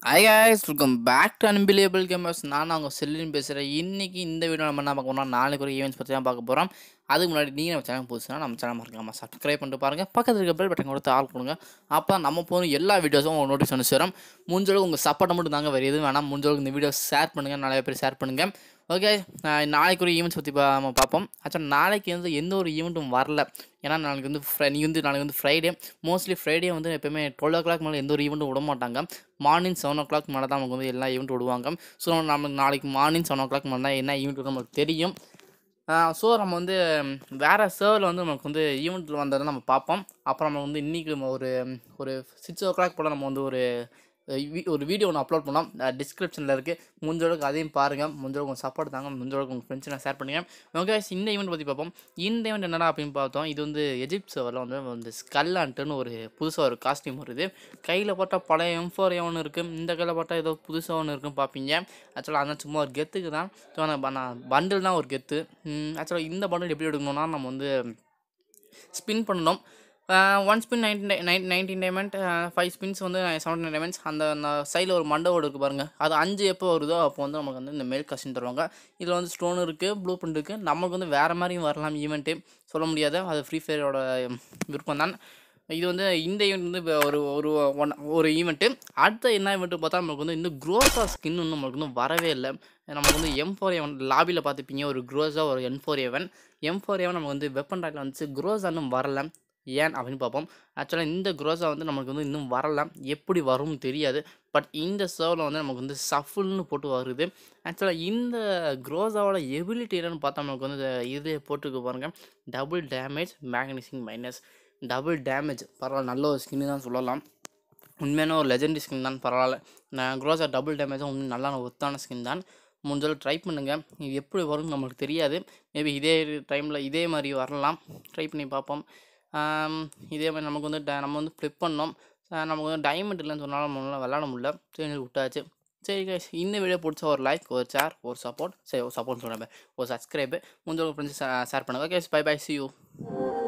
hi guys welcome back to unbelievable gamers நான் அவங்க செல்லின் பேசுகிறேன் இன்றைக்கி இந்த வீடியோ நம்ம என்ன பார்க்க போகிறோம் நாளைக்கு ஒரு ஈவெண்ட்ஸ் பற்றி தான் பார்க்க போகிறோம் அதுக்கு முன்னாடி நீங்கள் நம்ம சேனல் புதுசுனா நம்ம சேனல் மறக்காம சப்ஸ்கிரைப் பண்ணிட்டு பாருங்கள் பக்கத்தில் இருக்க பெல் பட்டன் கொடுத்து ஆள் கொடுங்க அப்போ தான் நம்ம போகிற எல்லா வீடியோஸும் உங்கள் நோட்டீஸ் வந்து சேரும் முடிஞ்சளவுக்கு உங்கள் சப்போர்ட்டை மட்டும் தாங்க வேறு எதுவும் வேணாம் முடிஞ்சளவுக்கு இந்த வீடியோ ஷேர் பண்ணுங்கள் நிறைய பேர் ஷேர் பண்ணுங்கள் ஓகே நாளைக்கு ஒரு ஈவெண்ட்ஸ் பற்றி பா நம்ம பார்ப்போம் ஆக்சுவலாக நாளைக்கு வந்து எந்த ஒரு ஈவெண்ட்டும் வரல ஏன்னா நாளைக்கு வந்து ஃப்ரை நீ வந்து நாளைக்கு வந்து ஃப்ரைடே மோஸ்ட்லி ஃப்ரைடே வந்து எப்போயுமே டுவெல் ஓ கிளாக் மேலே எந்த ஒரு ஈவெண்ட்டும் விட மாட்டாங்க மார்னிங் செவன் ஓ கிளாக் மேலே தான் நமக்கு வந்து எல்லா ஈவெண்ட் விடுவாங்க ஸோ நமக்கு நாளைக்கு மார்னிங் செவன் ஓ கிளாக் மேலே தான் என்ன ஈவெண்ட் நமக்கு தெரியும் ஸோ நம்ம வந்து வேறு சர்வரில் வந்து நமக்கு வந்து ஈவெண்ட்டில் வந்ததை நம்ம பார்ப்போம் அப்புறம் நம்ம வந்து இன்றைக்கி ஒரு ஒரு சிக்ஸ் ஓ கிளாக் போல் நம்ம வந்து ஒரு வி- ஒரு வீடியோ ஒன்று அப்லோட் பண்ணோம் டிஸ்கிரிப்ஷனில் இருக்குது முடிஞ்சளவுக்கு அதையும் பாருங்கள் முடிஞ்சளவுக்கு உங்கள் சப்போர்ட் தாங்க முடிஞ்சளவுக்கு உங்கள் ஃப்ரெண்ட்ஸ் ஷேர் பண்ணுங்கள் ஓகே இந்த ஈவெண்ட் பற்றி பார்ப்போம் இந்த ஈவெண்ட் என்னடா அப்படின்னு பார்த்தோம் இது வந்து எஜிப்ட் சர்வரில் வந்து வந்து ஸ்கல்லான்ட்டுன்னு ஒரு புதுசாக ஒரு காஸ்டியூம் வருது கையில் போட்டால் பழைய எம் ஃபோர் ஒன்று இருக்குது இந்த கையில் போட்டால் ஏதோ புதுசாக ஒன்று இருக்குன்னு பார்ப்பீங்க ஆக்சுவலாக அதான் சும்மா ஒரு கெத்துக்கு தான் ஸோ நான் பண்டில் தான் ஒரு கெத்து ஆக்சுவலாக இந்த பண்டில் எப்படி எடுக்கணும்னா நம்ம வந்து ஸ்பின் பண்ணணும் one spin nineteen nine nineteen diamond five spins வந்து செவன்டீன் டைமண்ட்ஸ் அந்த சைடில் ஒரு மண்டவோடு இருக்குது பாருங்கள் அது அஞ்சு எப்போ வருதோ அப்போ வந்து நமக்கு வந்து இந்த மேல் கசின் தருவாங்க இதில் வந்து ஸ்டோன் இருக்குது ப்ளூ பிரிண்ட் இருக்குது நமக்கு வந்து வேறு மாதிரியும் வரலாம் ஈவெண்ட்டு சொல்ல முடியாது அது ஃப்ரீ ஃபயரோட விருப்பம் தான் இது வந்து இந்த ஈவெண்ட் வந்து இப்ப ஒரு ஒரு ஒன் ஒரு ஈவெண்ட்டு அடுத்த என்ன ஈவெண்ட்டு பார்த்தா நமக்கு வந்து இன்னும் க்ரோஸா ஸ்கின் இன்னும் நமக்கு இன்னும் வரவே இல்லை நமக்கு வந்து எம் ஃபோர் எவன் லாபியில் பார்த்துப்பீங்க ஒரு க்ரோஸா ஒரு எம் ஃபோர் எவன் எம் ஃபோர் எவன் நமக்கு வந்து வெப்பன் ராக்கில் வந்துச்சு க்ரோஸா இன்னும் வரல ஏன் அப்படின்னு பார்ப்போம் ஆக்சுவலாக இந்த க்ரோஸா வந்து நமக்கு வந்து இன்னும் வரல எப்படி வரும்னு தெரியாது பட் இந்த சர்வில் வந்து நமக்கு வந்து சஃபுல்னு போட்டு வருது ஆக்சுவலாக இந்த க்ரோஸாவோட எபிலிட்டி என்னன்னு பார்த்தா நமக்கு வந்து இது போட்டுக்க பாருங்கள் டபுள் டேமேஜ் மேக்னீசிங் மைனஸ் டபுள் டேமேஜ் பரவாயில்ல நல்ல ஒரு ஸ்கின்னு தான் சொல்லலாம் உண்மையான ஒரு லெஜெண்டரி ஸ்கின் தான் பரவாயில்ல நான் க்ரோஸா டபுள் டேமேஜும் உண்மை நல்ல ஒத்தான ஸ்கின் தான் முடிஞ்சாலும் ட்ரை பண்ணுங்கள் இது எப்படி வரும்னு நம்மளுக்கு தெரியாது மேபி இதே டைமில் இதே மாதிரி வரலாம் ட்ரை பண்ணி பார்ப்போம் ஆம், இதே மாதிரி நமக்கு வந்து ட- நம்ம வந்து ஃப்ளிப் பண்ணோம் ஆஹ் நமக்கு வந்து டைமண்ட் இல்லைன்னு சொன்னாலும் நம்மளால விளாட முடியல சரி விட்டாச்சு சரி guys இந்த வீடியோ பிடிச்ச ஒரு லைக் ஒரு ஷேர் ஒரு சப்போர்ட் சரி ஒரு சப்போர்ட் சொல்கிறேன் ஒரு சப்ஸ்கிரைபு முடிஞ்ச ஃப்ரெண்ட்ஸ் ஷேர் பண்ணுங்கள் guys bye bye see you